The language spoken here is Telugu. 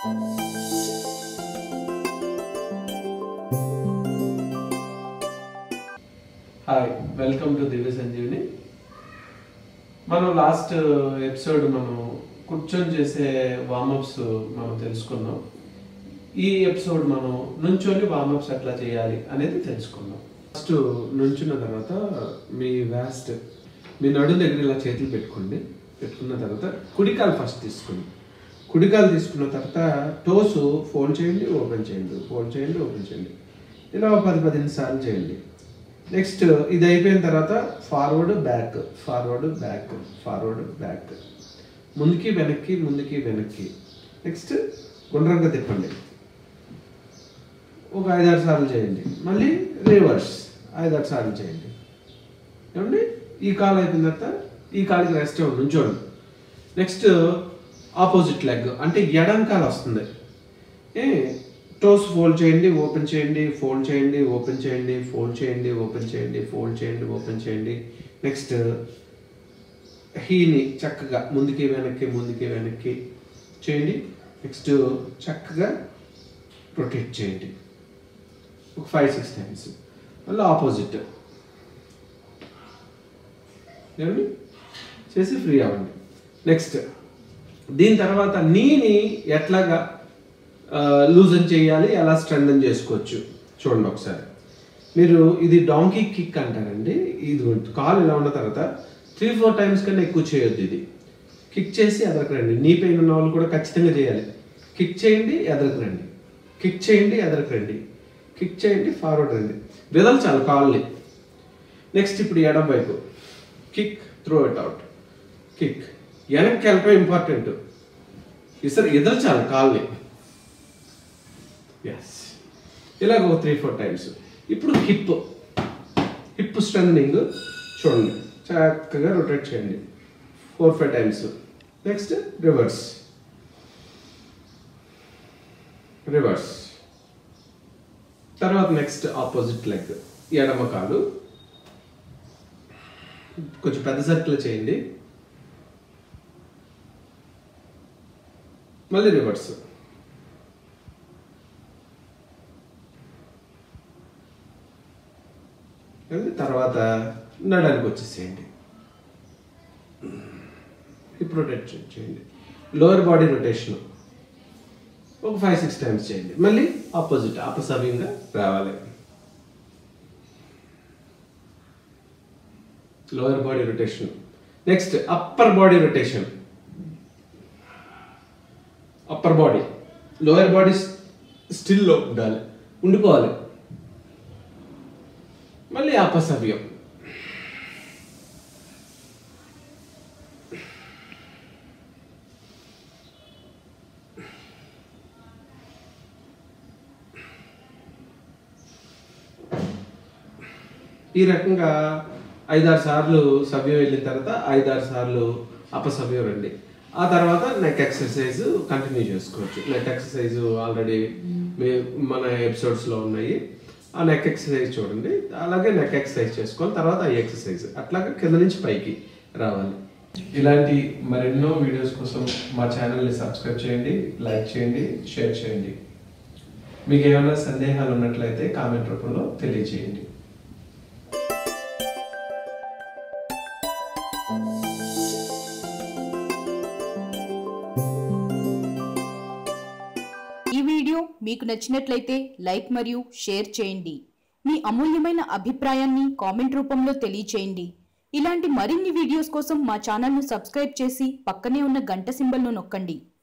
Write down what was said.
hi welcome to Divya Sanjeevini మనం లాస్ట్ ఎపిసోడ్ మనం కూర్చొని చేసే వార్మప్స్ మనం తెలుసుకున్నాం ఈ ఎపిసోడ్ మనం నుంచొని వార్మప్స్ ఎట్లా చేయాలి అనేది తెలుసుకుందాం ఫస్ట్ నుంచున్న తర్వాత మీ వ్యాస్ట్ మీ నడు దగ్గర ఇలా చేతులు పెట్టుకోండి పెట్టుకున్న తర్వాత కుడికాలు ఫస్ట్ తీసుకోండి కుడికాలు తీసుకున్న తర్వాత టోస్ ఫోల్డ్ చేయండి ఓపెన్ చేయండి ఫోల్డ్ చేయండి ఓపెన్ చేయండి ఇలా ఒక పది పదిహేను సార్లు చేయండి నెక్స్ట్ ఇది అయిపోయిన తర్వాత forward back forward back forward back ముందుకి వెనక్కి ముందుకి వెనక్కి నెక్స్ట్ గుండ్రంగా తిప్పండి ఒక ఐదారు సార్లు చేయండి మళ్ళీ రివర్స్ ఐదారు సార్లు చేయండి ఏమండి ఈ కాలు అయిపోయిన తర్వాత ఈ కాలుకి రెస్ట్ ఇవ్వండి ఉంచోండి నెక్స్ట్ ఆపోజిట్ లెగ్ అంటే ఎడం కాలు వస్తుంది ఏ టోస్ ఫోల్డ్ చేయండి ఓపెన్ చేయండి ఫోల్డ్ చేయండి ఓపెన్ చేయండి ఫోల్డ్ చేయండి ఓపెన్ చేయండి ఫోల్డ్ చేయండి ఓపెన్ చేయండి నెక్స్ట్ హీని చక్కగా ముందుకి వెనక్కి ముందుకి వెనక్కి చేయండి నెక్స్ట్ చక్కగా రొటేట్ చేయండి ఒక ఫైవ్ సిక్స్ టైమ్స్ మళ్ళీ ఆపోజిట్ ఏమండి చేసి ఫ్రీ అవ్వండి నెక్స్ట్ దీని తర్వాత నీని ఎట్లాగా లూజన్ చేయాలి ఎలా స్ట్రెంథన్ చేసుకోవచ్చు చూడండి ఒకసారి మీరు ఇది డాంకీ కిక్ అంటారండి ఇది కాలు ఇలా ఉన్న తర్వాత త్రీ ఫోర్ టైమ్స్ కన్నా ఎక్కువ చేయొద్దు ఇది కిక్ చేసి ఎదరకు రండి నీ పెయిన్ ఉన్న వాళ్ళు కూడా ఖచ్చితంగా చేయాలి కిక్ చేయండి ఎదరకు రండి కిక్ చేయండి ఎదరకు రండి కిక్ చేయండి ఫార్వర్డ్ రండి విదల్చాలి కాల్ని నెక్స్ట్ ఇప్పుడు ఎడం వైపు kick throw it out kick వెనక్కి వెళ్ళటం ఇంపార్టెంట్ ఇసరు ఎదల్చాలి కాల్ని ఎస్ ఇలాగ ఒక త్రీ ఫోర్ టైమ్స్ ఇప్పుడు హిప్ హిప్ స్ట్రెంగ్ చూడండి చక్కగా రొటేట్ చేయండి four five times next reverse reverse తర్వాత నెక్స్ట్ ఆపోజిట్ లెగ్ ఎడమ కాలు కొంచెం పెద్ద సర్కిల్ చేయండి మళ్ళీ రివర్స్ తర్వాత నడానికి వచ్చేసేయండి హిప్ రొటేట్ చేయండి లోవర్ బాడీ రొటేషన్ ఒక ఫైవ్ సిక్స్ టైమ్స్ చేయండి మళ్ళీ ఆపోజిట్ అపసవ్యంగా రావాలి lower body rotation next upper body rotation upper body lower body స్టిల్లో ఉండాలి ఉండిపోవాలి మళ్ళీ అపసవ్యం ఈ రకంగా ఐదారు సార్లు సవ్యం వెళ్ళిన తర్వాత ఐదారు సార్లు అపసవ్యం రండి ఆ తర్వాత నెక్ ఎక్సర్సైజ్ కంటిన్యూ చేసుకోవచ్చు నెక్ ఎక్సర్సైజ్ ఆల్రెడీ మన ఎపిసోడ్స్లో ఉన్నాయి ఆ నెక్ ఎక్సర్సైజ్ చూడండి అలాగే నెక్ ఎక్సర్సైజ్ చేసుకోవాలి తర్వాత ఈ ఎక్సర్సైజ్ అట్లాగే కింద నుంచి పైకి రావాలి ఇలాంటి మరెన్నో వీడియోస్ కోసం మా ఛానల్ని సబ్స్క్రైబ్ చేయండి లైక్ చేయండి షేర్ చేయండి మీకు ఏమైనా సందేహాలు ఉన్నట్లయితే కామెంట్ రూపంలో తెలియజేయండి ఈ వీడియో మీకు నచ్చినట్లయితే లైక్ మరియు షేర్ చేయండి మీ అమూల్యమైన అభిప్రాయాన్ని కామెంట్ రూపంలో తెలియచేయండి ఇలాంటి మరిన్ని వీడియోస్ కోసం మా ఛానల్ను సబ్స్క్రైబ్ చేసి పక్కనే ఉన్న గంట సింబల్ను నొక్కండి